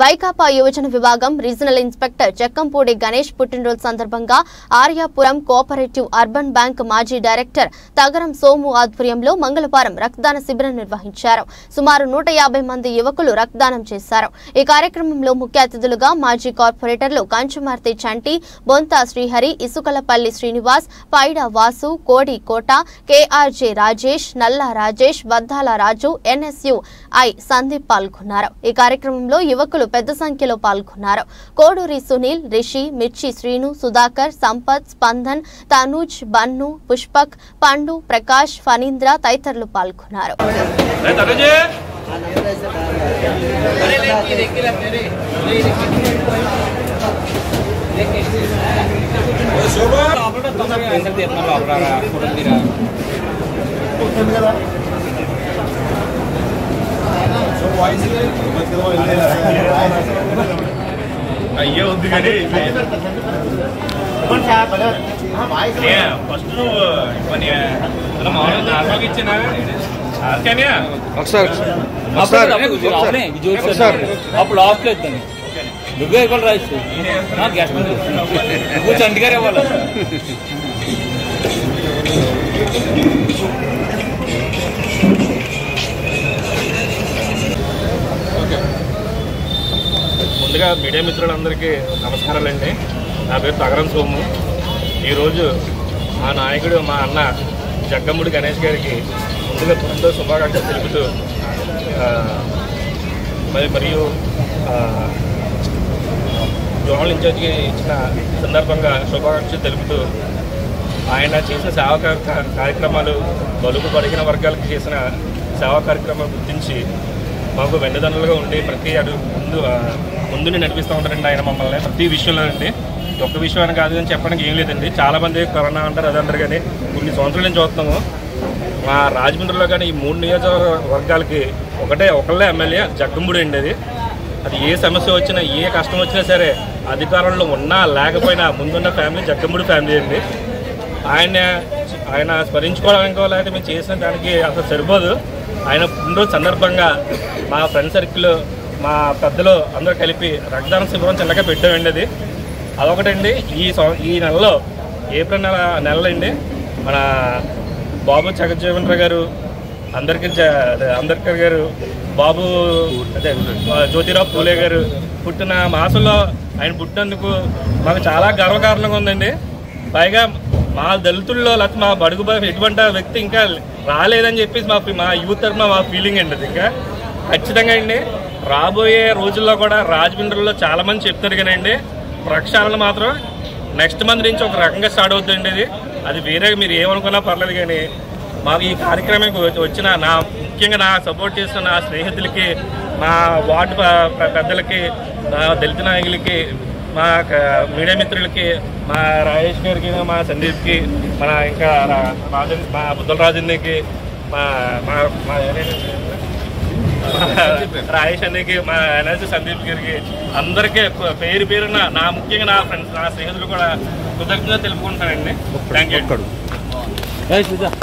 వైకాపా యువజన విభాగం regional inspector చెక్కంపూడి Ganesh పుట్టినరోజు సందర్భంగా ఆర్యాపురం కోఆపరేటివ్ అర్బన్ బ్యాంక్ మాజీ డైరెక్టర్ తగరం సోము ఆధ్వర్యంలో మంగళవారం రక్తదాన శిబిరం నిర్వహించారు సుమారు నూట యాభై మంది యువకులు రక్తదానం చేశారు ఈ కార్యక్రమంలో ముఖ్య అతిథులుగా మాజీ కార్పొరేటర్లు కంచుమార్తి చంటి బొంత శ్రీహరి ఇసుకలపల్లి శ్రీనివాస్ పైడ వాసు కోడి కోట KRJ Rajesh Nalla Rajesh Vaddala Raju NSUI Sandeep పాల్గొన్నారు ఈ కార్యక్రమంలో యువకులు పెద్ద సంఖ్యలో పాల్గొన్నారు కోడూరి సునీల్ రిషి మిర్చి శ్రీను సుధాకర్ సంపత్ స్పందన్ తనూజ్ బన్ను పుష్పక్ పండు ప్రకాష్ ఫణీంద్ర తదితరులు పాల్గొన్నారు అయ్యే ఉంది కానీ ఫస్ట్ నువ్వు పని మామూలుగా నార్మల్గా ఇచ్చినా కానీ ఒకసారి ఒకసారి ఒకసారి అవనే విజయ్ ఒకసారి అప్పుడు ఆఫ్ చేద్దాం నువ్వే ఇవ్వాలి రైస్ నాకు గెస్ట్ నువ్వు చంటిగారు ఇవ్వాలి ముందుగా మీడియా మిత్రులందరికీ నమస్కారాలండి నా పేరు తగరం సోము ఈరోజు మా నాయకుడు మా అన్న జగ్గమ్ముడి గణేష్ గారికి ముందుగా పుట్టిన శుభాకాంక్షలు తెలుపుతూ ఆ, మరి మరియు ఆ, జోనల్ ఇన్ఛార్జ్కి ఇచ్చిన సందర్భంగా శుభాకాంక్షలు తెలుపుతూ ఆయన చేసిన సేవా కా- కార్యక్రమాలు బలుగు బలిగిన వర్గాలకు చేసిన సేవా కార్యక్రమాలు గుర్తించి మాకు వెన్నుదన్నులుగా ఉండి ప్రతి అడుగు ముందు ఆ, ముందుని నడిపిస్తూ ఉంటారండి ఆయన మమ్మల్ని ప్రతి విషయంలో అండి ఒక్క విషయం అని కాదు అని చెప్పడానికి ఏం లేదండి చాలా మంది కరోనా అంటారు అది అంటారు కానీ కొన్ని సంవత్సరాల నుంచి చూస్తున్నాము మా రాజమండ్రిలో కానీ ఈ మూడు నియోజకవర్గాలకి ఒకటే ఒకళ్ళే ఎమ్మెల్యే జగ్గంబుడి అండి అది అది ఏ సమస్య వచ్చినా ఏ కష్టం వచ్చినా సరే అధికారంలో ఉన్నా లేకపోయినా ముందున్న ఫ్యామిలీ జగ్గంబుడి ఫ్యామిలీ అండి ఆయన ఆయన స్మరించుకోవడానికో లేకపోతే మేము చేసిన దానికి అసలు సరిపోదు ఆయన పుట్టినరోజు సందర్భంగా మా ఫ్రెండ్ సర్కిల్ మా పెద్దలు అందరూ కలిపి రక్తదాన శిబిరం చిన్నగా పెట్టామండి అది అదొకటండి ఈ సం- ఈ నెలలో ఏప్రిల్ నెల నెలలండి మన బాబు జగజ్జీవన్ రావు గారు అందరికి అంబేద్కర్ గారు బాబు అదే ఆ, జ్యోతిరావు పూలే గారు పుట్టిన మాసంలో ఆయన పుట్టినందుకు మాకు చాలా గర్వకారణంగా ఉందండి పైగా మా దళితుల్లో లేకపోతే మా బడుగు బ- ఎటువంటి వ్యక్తి ఇంకా రాలేదని చెప్పేసి మా ఫీ- మా యూత్ తరఫున మా ఫీలింగ్ అండి అది ఇంకా ఖచ్చితంగా అండి రాబోయే రోజుల్లో కూడా రాజమండ్రిలో చాలా మంది చెప్తారు కానండి ప్రక్షాళన మాత్రం నెక్స్ట్ మంత్ నుంచి ఒక రకంగా స్టార్ట్ అవుతుందండి ఇది అది వేరే మీరు ఏమనుకున్నా పర్లేదు కానీ మాకు ఈ కార్యక్రమానికి వచ్చి- వచ్చిన నా ముఖ్యంగా నా సపోర్ట్ చేసిన నా స్నేహితులకి మా వార్డు ప- ప- పెద్దలకి నా దళిత నాయకులకి మా క- మీడియా మిత్రులకి మా రాజేష్ గారికి మా సందీప్కి మన ఇంకా రా- రాజన్ మా బుద్ధల రాజన్కి మా మా మా రాజేష్ అన్నకి మా ఎన్ఎస్ సందీప్ గారికి అందరికీ పేరు పేరున నా ముఖ్యంగా నా ఫ్రెండ్స్ నా స్నేహితులు కూడా కృతజ్ఞత తెలుపుకుంటానండి థ్యాంక్ యూ రైస్